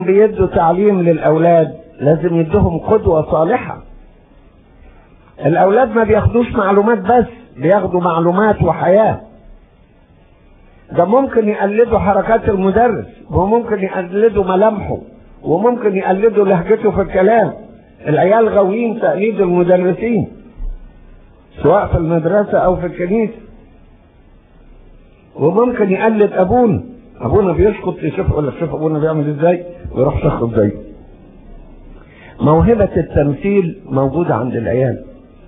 بيدوا تعليم للأولاد لازم يدوهم قدوة صالحة الأولاد ما بياخدوش معلومات بس بياخدوا معلومات وحياة ده ممكن يقلدوا حركات المدرس وممكن يقلدوا ملامحه وممكن يقلدوا لهجته في الكلام العيال غاويين تقليد المدرسين سواء في المدرسة أو في الكنيسة وممكن يقلد أبونا أبونا بيسقط يشوف يقول لك شوف أبونا بيعمل إزاي ويروح شخص زيه موهبة التمثيل موجودة عند العيال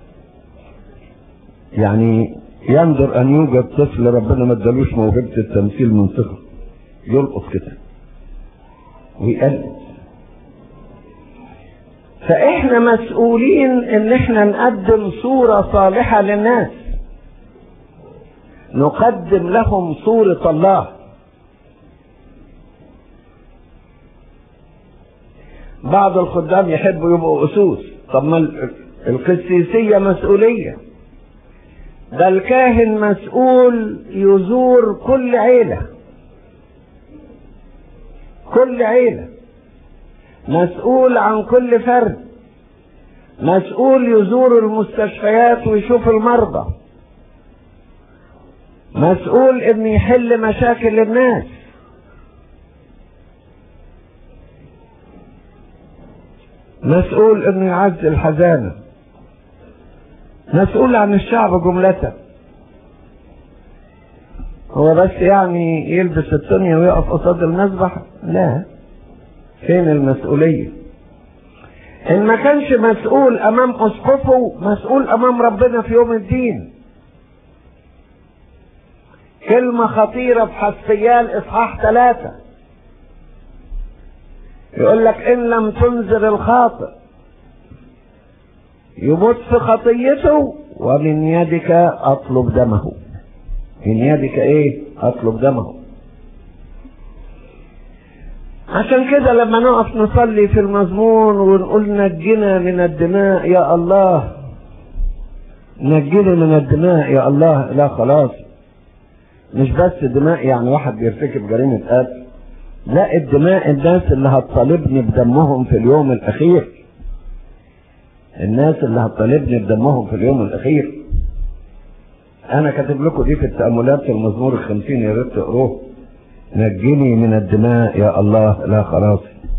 يعني يندر أن يوجد طفل ربنا ما ادالوش موهبة التمثيل من صغره يلقط كده ويقلد فإحنا مسؤولين إن إحنا نقدم صورة صالحة للناس نقدم لهم صورة الله بعض الخدام يحبوا يبقوا أسوس طب ما القسيسية مسؤولية ده الكاهن مسؤول يزور كل عيلة كل عيلة مسؤول عن كل فرد مسؤول يزور المستشفيات ويشوف المرضى مسؤول ان يحل مشاكل الناس مسؤول انه يعزي الحزانه مسؤول عن الشعب جملة هو بس يعني يلبس الدنيا ويقف قصاد المذبح لا فين المسؤولية ان ما كانش مسؤول امام اسقفه مسؤول امام ربنا في يوم الدين كلمة خطيرة في حسقيال اصحاح ثلاثة يقول لك ان لم تنذر الخاطئ يموت في خطيته ومن يدك اطلب دمه من يدك ايه اطلب دمه عشان كده لما نقف نصلي في المزمور ونقول نجنا من الدماء يا الله نجنا من الدماء يا الله لا خلاص مش بس دماء يعني واحد بيرتكب جريمة قتل لا الدماء الناس اللي هتطالبني بدمهم في اليوم الاخير الناس اللي هتطالبني بدمهم في اليوم الاخير انا كاتب لكم دي في التأملات في المزمور الخمسين يا ريت تقروه نجني من الدماء يا الله لا خلاص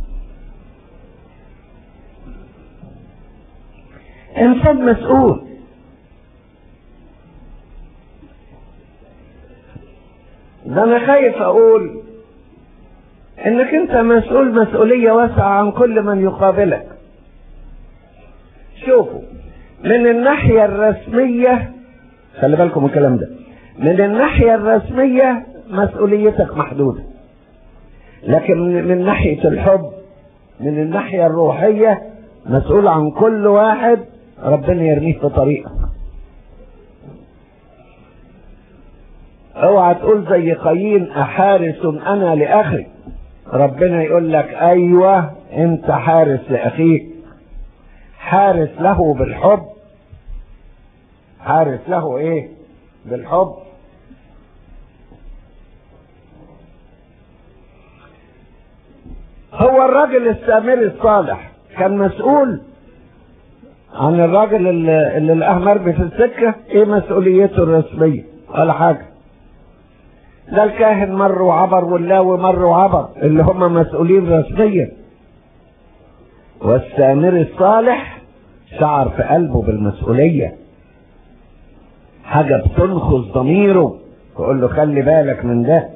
انسان مسؤول ده انا خايف اقول انك انت مسؤول مسؤولية واسعة عن كل من يقابلك شوفوا من الناحية الرسمية خلي بالكم من الكلام ده من الناحية الرسمية مسؤوليتك محدودة لكن من ناحية الحب من الناحية الروحية مسؤول عن كل واحد ربنا يرميه في طريقك اوعى تقول زي قايين احارس انا لاخي ربنا يقول لك ايوه انت حارس لاخيك حارس له بالحب حارس له ايه بالحب هو الراجل السامري الصالح كان مسؤول عن الراجل اللي, اللي لقاه مرمي في السكة ايه مسؤوليته الرسمية ولا حاجة ده الكاهن مر وعبر واللاوي مر وعبر اللي هم مسؤولين رسميا والسامري الصالح شعر في قلبه بالمسؤولية حاجة بتنخص ضميره تقول له خلي بالك من ده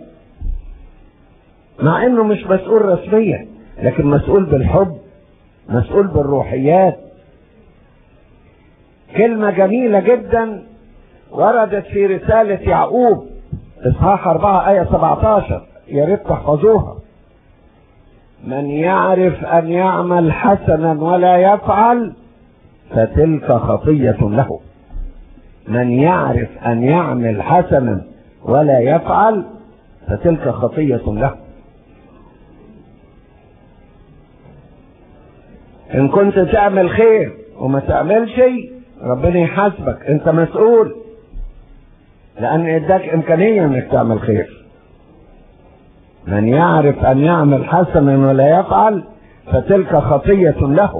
مع انه مش مسؤول رسميا لكن مسؤول بالحب مسؤول بالروحيات كلمة جميلة جدا وردت في رسالة يعقوب اصحاح 4 آية 17 يا ريت تحفظوها من يعرف أن يعمل حسنا ولا يفعل فتلك خطية له من يعرف أن يعمل حسنا ولا يفعل فتلك خطية له إن كنت تعمل خير وما تعملش شيء ربنا يحاسبك أنت مسؤول لأن إداك إمكانية إنك تعمل خير من يعرف أن يعمل حسنا ولا يفعل فتلك خطية له